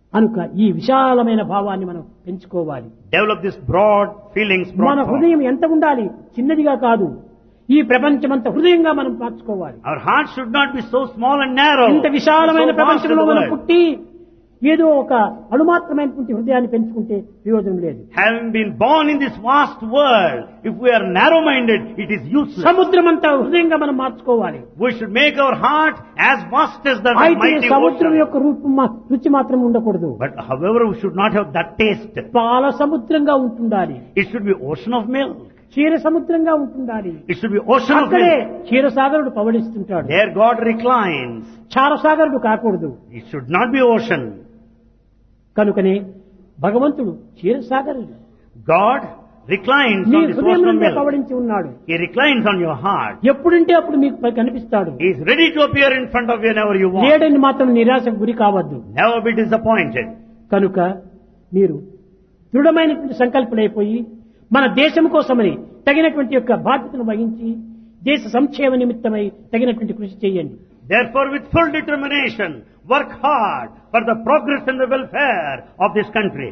కనుక ఈ విశాలమైన భావాన్ని మనం పెంచుకోవాలి Develop this broad feelings, మన broad thought. హృదయం ఎంత ఉండాలి చిన్నదిగా కాదు ఈ ప్రపంచమంత హృదయంగా మనం మార్చుకోవాలి Our heart should not be so small and narrow. ఇంత విశాలమైన so vast in ప్రపంచంలో the మనం world. పుట్టి ఏదో ఒక అణుమాత్రమైనటువంటి హృదయాన్ని పెంచుకుంటే ప్రయోజనం లేదు Having been born in this vast world, if we are narrow-minded, it is useless. సముద్రం అంతా హృదయంగా మనం మార్చుకోవాలి We should make our heart as vast as the అయితే mighty సముద్రం ocean. యొక్క రూపం మా- రుచి మాత్రం ఉండకూడదు But however, we should not have that taste. పాల సముద్రంగా ఉంటుండాలి It should be ocean of milk. క్షీర సముద్రంగా ఉంటుండాలి It should be ocean of అక్కడే milk. క్షీరసాగరుడు పవడిస్తుంటాడు There God reclines. క్షారసాగరుడు కాకూడదు It should not be ocean. కనుకనే భగవంతుడు క్షీరసాగరుడు God reclines me on this హృదయం ocean of నుండే milk. పవడించి ఉన్నాడు He reclines on your heart. ఎప్పుడంటే అప్పుడు మీకు పై కనిపిస్తాడు He is ready to appear in front of you whenever you want. లేడని మాత్రం నిరాశకు గురి కావద్దు Never be disappointed. కనుక మీరు దృఢమైనటువంటి సంకల్పమైపోయి మన దేశం కోసమని తగినటువంటి యొక్క బాధ్యతను వహించి దేశ సంక్షేమ నిమిత్తమై తగినటువంటి కృషి చేయండి Therefore, with full determination, work hard for the progress and the welfare of this country.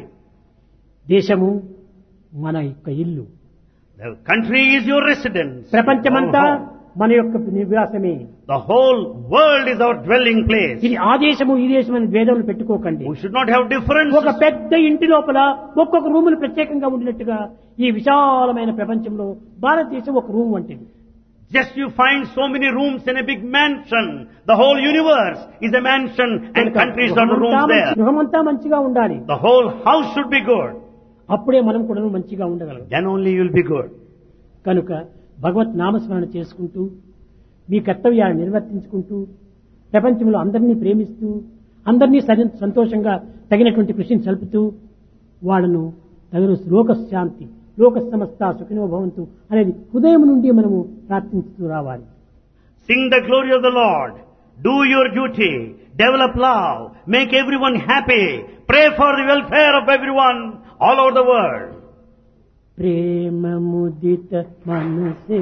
దేశము మన యొక్క ఇల్లు The country is your residence. ప్రపంచమంతా Our home. మన యొక్క నివాసమే The whole world is our dwelling place. ఇది ఆ దేశము ఈ దేశం అని భేదములు పెట్టుకోకండి We should not have differences. ఒక పెద్ద ఇంటి లోపల ఒక్కొక్క రూములు ప్రత్యేకంగా ఉండినట్టుగా ఈ విశాలమైన ప్రపంచంలో భారతదేశం ఒక రూమ్ వంటిది Just you find so many rooms in a big mansion. The whole universe is a mansion and countries are the rooms there. గృహమంతా మంచిగా ఉండాలి The whole house should be good. అప్పుడే మనం కూడా మంచిగా ఉండగలం Then only you will be good. కనుక భగవత్ నామస్మరణ చేసుకుంటూ మీ కర్తవ్యాన్ని నిర్వర్తించుకుంటూ ప్రపంచంలో అందరినీ ప్రేమిస్తూ అందరినీ సరి- సంతోషంగా తగినటువంటి కృషిని సలుపుతూ వాళ్ళను తగిన లోక శాంతి లోక సమస్త సుఖినో భవంతు అనేది హృదయం నుండి మనము ప్రార్థిస్తూ రావాలి Sing the glory of the Lord. Do your duty. Develop love. Make everyone happy. Pray for the welfare of everyone all over the world. ప్రేమ ముదిత మనసే